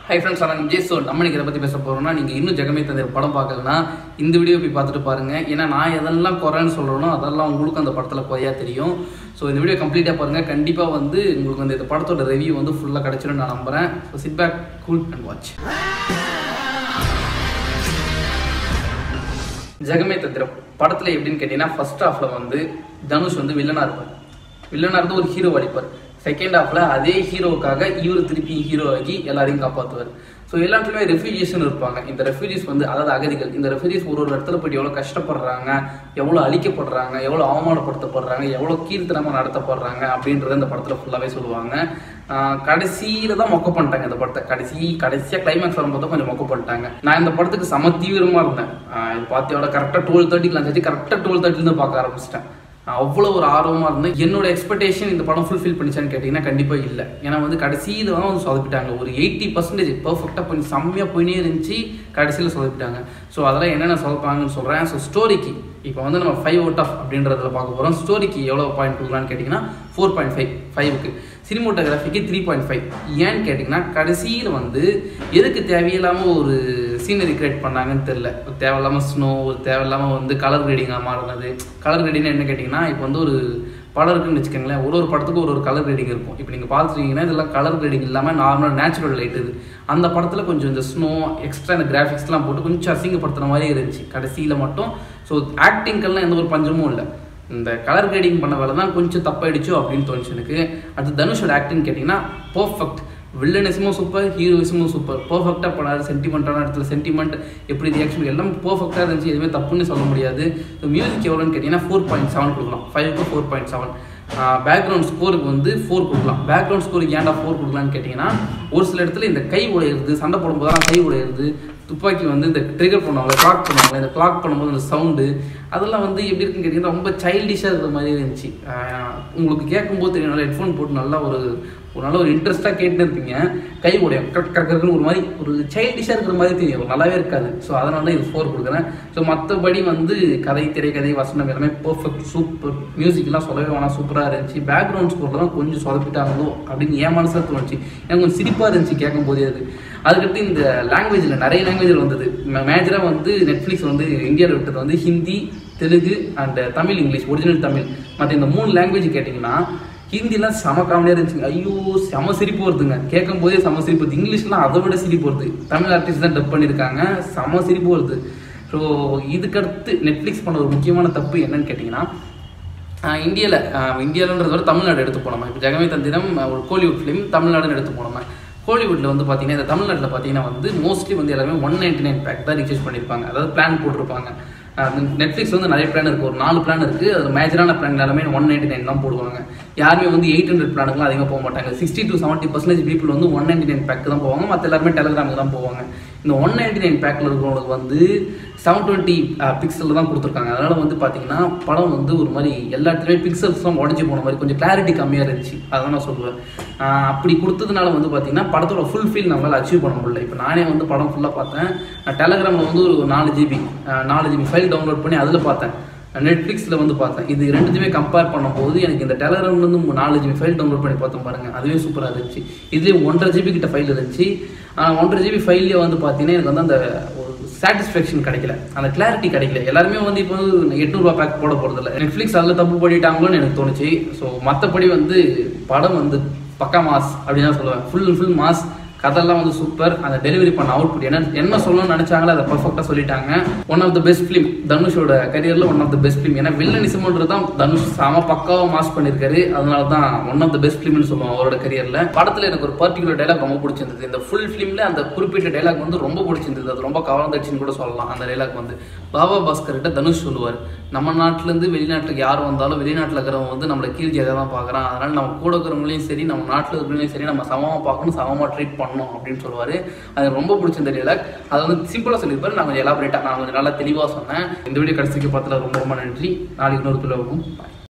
hi friends நான் Vijay so நம்ம இன்னைக்கு இதை பற்றி பேச போகிறோம்னா நீங்கள் இன்னும் ஜெகமே தந்தை படம் பார்க்கலனா இந்த வீடியோ போய் பார்த்துட்டு பாருங்கள் ஏன்னா நான் எதெல்லாம் குறைன்னு சொல்கிறேனோ அதெல்லாம் உங்களுக்கு அந்த படத்தில் குறையா தெரியும் ஸோ இந்த வீடியோ கம்ப்ளீட்டாக பாருங்கள் கண்டிப்பாக வந்து உங்களுக்கு வந்து இந்த படத்தோட ரிவ்யூ வந்து ஃபுல்லாக கிடச்சிடும் நான் நம்புகிறேன் so sit back cool and watch Jagame Thandhiram படத்தில் எப்படின்னு கேட்டிங்கன்னா ஃபர்ஸ்ட் ஹாஃப்ல வந்து தனுஷ் வந்து வில்லனாக இருப்பார் வில்லனாக இருந்து ஒரு ஹீரோ அடிப்பார் செகண்ட் ஹாஃப்ல அதே ஹீரோவுக்காக இவர் திருப்பி ஹீரோ ஆகி எல்லாரையும் காப்பாற்றுவார் ஸோ எல்லாத்துலேயுமே ரெஃப்யூஜிஸ்னு இருப்பாங்க இந்த ரெஃப்யூஜிஸ் வந்து அதாவது அகதிகள் இந்த ரெஃப்யூஜிஸ் ஒரு ஒரு இடத்துல போயிட்டு எவ்வளோ கஷ்டப்படுறாங்க எவ்வளோ அழிக்கப்படுறாங்க எவ்வளோ அவமானப்படுத்தப்படுறாங்க எவ்வளோ கீர்த்தனமாக நடத்தப்படுறாங்க அப்படின்றத இந்த படத்தில் ஃபுல்லாகவே சொல்லுவாங்க கடைசியில் தான் மொக்க பண்ணிட்டாங்க இந்த படத்தை கடைசி கடைசியாக கிளைமேக்ஸ் வரும்போது கொஞ்சம் மொக்க பண்ணிட்டாங்க நான் இந்த படத்துக்கு சம தீவிரமாக இருந்தேன் ஆஹ் இது பார்த்தியோட கரெக்டாக டுவெல் தேர்ட்டிக்கு லஞ்சாச்சு கரெக்டாக டுவெல் தேர்ட்டிலேருந்து பார்க்க ஆரம்பிச்சிட்டேன் அவ்வளோ ஒரு ஆர்வமாக இருந்தேன் என்னோட எக்ஸ்பெக்டேஷன் இந்த படம் ஃபுல்ஃபில் பண்ணிச்சான்னு கேட்டிங்கன்னா கண்டிப்பாக இல்லை ஏன்னா வந்து கடைசியில் தான் வந்து சொதப்பிட்டாங்க ஒரு எயிட்டி பர்சன்டேஜ் பர்ஃபெக்டாக பண்ணி செம்மையாக போயினே இருந்துச்சு கடைசியில் சொதப்பிட்டாங்க ஸோ அதெல்லாம் என்னென்ன சொதப்பாங்கன்னு சொல்கிறேன் ஸோ ஸ்டோரிக்கு இப்போ வந்து நம்ம ஃபைவ் அவுட் ஆஃப் அப்படின்றதுல பார்க்க போகிறோம் ஸ்டோரிக்கு எவ்வளோ பாயிண்ட் கொடுக்கலான்னு கேட்டிங்கன்னா ஃபோர் பாயிண்ட் ஃபைவ் ஃபைவுக்கு சினிமோட்டோகிராஃபிக்கு த்ரீ பாயிண்ட் ஃபைவ் ஏன்னு கேட்டிங்கன்னா கடைசியில் வந்து எதுக்கு தேவையில்லாமல் ஒரு சீனரி கிரியேட் பண்ணாங்கன்னு தெரில ஒரு தேவையில்லாமல் ஸ்னோ ஒரு தேவையில்லாமல் வந்து கலர் ரீடிங்காக மாறினது கலர் ரீடிங்னா என்ன கேட்டிங்கன்னா இப்போ வந்து ஒரு படம் இருக்குன்னு வச்சுக்கோங்களேன் ஒரு ஒரு படத்துக்கு ஒரு ஒரு கலர் ரீடிங் இருக்கும் இப்போ நீங்கள் பார்த்துட்டீங்கன்னா இதெல்லாம் கலர் ரீடிங் இல்லாமல் நார்மல் நேச்சுரல் லைட் இது அந்த படத்தில் கொஞ்சம் இந்த ஸ்னோ எக்ஸ்ட்ரா இந்த கிராஃபிக்ஸ்லாம் போட்டு கொஞ்சம் அசிங்கப்படுத்துன மாதிரி இருந்துச்சு கடைசியில் மட்டும் ஸோ ஆக்டிங்கெல்லாம் எந்த ஒரு பஞ்சமும் இல்லை இந்த கலர் கிரேடிங் பண்ண வேலை தான் கொஞ்சம் தப்பாயிடுச்சோ அப்படின்னு தோணுச்சு எனக்கு அது தனுஷோட ஆக்டிங் கேட்டிங்கன்னா பர்ஃபெக்ட் வில்லனிசமும் சூப்பர் ஹீரோயிசமும் சூப்பர் பர்ஃபெக்டாக பண்ணாரு சென்டிமெண்ட்டான இடத்துல சென்டிமெண்ட் எப்படி ரியாக்ஷன் எல்லாம் பர்ஃபெக்டாக இருந்துச்சு எதுவுமே தப்புன்னு சொல்ல முடியாது மியூசிக் எவ்வளோன்னு கேட்டிங்கன்னா ஃபோர் பாயிண்ட் செவன் கொடுக்கலாம் ஃபைவ்க்கு ஃபோர் பாயிண்ட் செவன் பேக்ரவுண்ட் ஸ்கோருக்கு வந்து ஃபோர் கொடுக்கலாம் பேக்ரவுண்ட் ஸ்கோருக்கு ஏன்டா ஃபோர் கொடுக்கலான்னு கேட்டிங்கன்னா ஒரு சில இடத்துல இந்த கை உடையிறது சண்டை போடும்போதெல்லாம் கை உடையிறது துப்பாக்கி வந்து இந்த ட்ரிகர் பண்ணுவாங்க கிளாக் பண்ணுவாங்க இந்த கிளாக் பண்ணும்போது அந்த சவுண்டு அதெல்லாம் வந்து எப்படி இருக்குன்னு கேட்டிங்கன்னா ரொம்ப சைல்டிஷாக இருக்கிற மாதிரி இருந்துச்சு ஆஹ் உங்களுக்கு கேட்கும்போது தெரியும் நல்லா ஹெட்ஃபோன் போட்டு நல்லா ஒரு ஒரு நல்ல ஒரு இன்ட்ரெஸ்ட்டாக கேட்டு இருப்பீங்க கை உடையும் கரெக்ட் கரெக்டுன்னு ஒரு மாதிரி ஒரு சைல்டிஷாக இருக்கிற மாதிரி தெரியும் ஒரு நல்லாவே இருக்காது ஸோ அதனால தான் இது ஃபோர் கொடுக்குறேன் ஸோ மற்றபடி வந்து கதை திரைக்கதை வசனம் எல்லாமே பர்ஃபெக்ட் சூப்பர் மியூசிக்லாம் சொல்லவே வேணாம் சூப்பராக இருந்துச்சு பேக்ரவுண்ட் ஸ்கோரில் தான் கொஞ்சம் சொதப்பிட்டாங்களோ அப்படின்னு என் மனசில் தோணுச்சு எனக்கு கொஞ்சம் சிரிப்பாக இருந்துச்சு கேட்கும் போதே அது அதுக்கடுத்து இந்த லாங்குவேஜில் நிறைய லாங்குவேஜில் வந்தது மேஜராக வந்து நெட்ஃப்ளிக்ஸ் வந்து இந்தியாவில் விட்டது வந்து Hindi Telugu and Tamil English original Tamil மற்ற இந்த மூணு லாங்குவேஜ் கேட்டிங்கன்னா ஹிந்திலாம் செம காமெடியாக இருந்துச்சுங்க ஐயோ செம சிரிப்பு வருதுங்க கேட்கும் போதே செம சிரிப்பு வருது இங்கிலீஷ்லாம் அதை விட சிரிப்பு வருது தமிழ் ஆர்டிஸ்ட் தான் டப் பண்ணியிருக்காங்க செம சிரிப்பு வருது ஸோ இதுக்கடுத்து நெட்ஃப்ளிக்ஸ் பண்ண ஒரு முக்கியமான தப்பு என்னன்னு கேட்டிங்கன்னா இந்தியாவில் இந்தியாவில்ன்றத விட தமிழ்நாடு எடுத்து போனோமா இப்போ ஜெகமே தந்திரம் ஒரு கோலிவுட் ஃபிலிம் தமிழ்நாடுன்னு எடுத்து போனோமா கோலிவுட்டில் வந்து பார்த்தீங்கன்னா இந்த தமிழ்நாட்டில் பார்த்தீங்கன்னா வந்து மோஸ்ட்லி வந்து எல்லாருமே ஒன் நைன்டி நைன் பேக் தான் ரீசார்ஜ் பண்ணியிருப்பாங்க அதாவது பிளான் போட்டிருப்பாங்க நெட்ஃப்ளிக்ஸ் வந்து நிறைய பிளான் இருக்குது ஒரு நாலு பிளான் இருக்குது அது மேஜரான பிளான் எல்லாமே ஒன் நைன்டி நைன் தான் போடுவாங்க யாருமே வந்து எயிட் ஹண்ட்ரட் பிளானுக்குலாம் அதிகமாக போக மாட்டாங்க sixty to seventy percentage people வந்து ஒன் நைன்டி நைன் பேக்கு தான் போவாங்க மற்ற எல்லாருமே டெலிகிராமுக்கு தான் போவாங்க இந்த ஒன் நைன்டி நைன் பேக்கில் இருக்கிறவங்களுக்கு வந்து செவன் டுவெண்ட்டி பிக்சலில் தான் கொடுத்துருக்காங்க அதனால் வந்து பார்த்தீங்கன்னா படம் வந்து ஒரு மாதிரி எல்லா இடத்துலையுமே பிக்சல்ஸ்லாம் உடஞ்சி போன மாதிரி கொஞ்சம் கிளாரிட்டி கம்மியாக இருந்துச்சு அதான் நான் சொல்லுவேன் ஆஹ் அப்படி கொடுத்ததுனால வந்து பார்த்தீங்கன்னா படத்தோட ஃபுல் ஃபீல் நம்மளால் அச்சீவ் பண்ண முடியல இப்போ நானே வந்து படம் ஃபுல்லாக பார்த்தேன் நான் டெலகிராமில் வந்து ஒரு நாலு ஜிபி நாலு ஜிபி ஃபைல் டவுன்லோட் பண்ணி அதில் பார்த்தேன் நெட்ஃப்ளிக்ஸில் வந்து பார்த்தேன் இது ரெண்டுத்தையுமே கம்பேர் பண்ணும்போது எனக்கு இந்த டெலகிராம்லேருந்து நாலு ஜிபி ஃபைல் டவுன்லோட் பண்ணி பார்த்தோம் பாருங்க அதுவே சூப்பராக இருந்துச்சு இதுலேயே ஒன்றரை ஜிபி கிட்ட ஃபைல் இருந்துச்சு ஆனால் ஒன்றரை ஜிபி ஃபைல்லே வந்து பார்த்தீங்கன்னா எனக்கு வந்து அந்த ஒரு சாட்டிஸ்ஃபேக்ஷன் கிடைக்கல அந்த கிளாரிட்டி கிடைக்கல எல்லாருமே வந்து இப்போ வந்து எட்நூறுபா பேக் போட போகிறதில்ல நெட்ஃப்ளிக்ஸ் அதில் தப்பு பண்ணிட்டாங்களோன்னு எனக்கு தோணுச்சு ஸோ மற்றபடி வந்து படம் வந்து பக்கா மாஸ் அப்படின்னு தான் சொல்லுவேன் ஃபுல் அண்ட் ஃபுல் மாஸ் கதெல்லாம் வந்து சூப்பர் அந்த டெலிவரி பண்ண அவுட்புட் என்ன என்ன சொல்லணும்னு நினைச்சாங்களோ அதை பர்ஃபெக்டாக சொல்லிட்டாங்க one of the best film தனுஷோட கரியரில் one of the best film ஏன்னா வில்லனிசம்ன்றது தான் தனுஷ் செம பக்காவாக மாஸ் பண்ணியிருக்காரு அதனால தான் ஒன் ஆஃப் த பெஸ்ட் ஃபிலிம்னு சொல்லுவோம் அவரோட கரியரில் படத்தில் எனக்கு ஒரு பர்டிகுலர் டைலாக் ரொம்ப பிடிச்சிருந்தது இந்த ஃபுல் ஃபிலிமில் அந்த குறிப்பிட்ட டைலாக் வந்து ரொம்ப பிடிச்சிருந்தது அது ரொம்ப கவர்ந்துச்சுன்னு கூட சொல்லலாம் அந்த டைலாக் வந்து பாபா பாஸ்கர் கிட்ட தனுஷ் சொல்லுவார் நம்ம நாட்டிலேருந்து வெளிநாட்டுக்கு யார் வந்தாலும் வெளிநாட்டில் இருக்கிறவங்க வந்து நம்மளை கீழ் ஜாதியாக தான் பார்க்குறான் அதனால் நம்ம கூட இருக்கிறவங்களையும் சரி நம்ம நாட்டில் இருக்கிறவங்களையும் சரி நம்ம சமமாக பார்க்கணும் சமமாக ட்ரீட் பண்ணணும் அப்படின்னு சொல்லுவார் அது ரொம்ப பிடிச்சிருந்த டைலாக் அதை வந்து சிம்பிளாக சொல்லியிருப்பாரு நான் கொஞ்சம் எலாபரேட்டாக நான் கொஞ்சம் நல்லா தெளிவாக சொன்னேன் இந்த வீடியோ கடைசிக்கு பார்த்ததுல ரொம்ப ரொம்ப நன்றி நாளைக்கு இன்னொரு துளவும் பாய்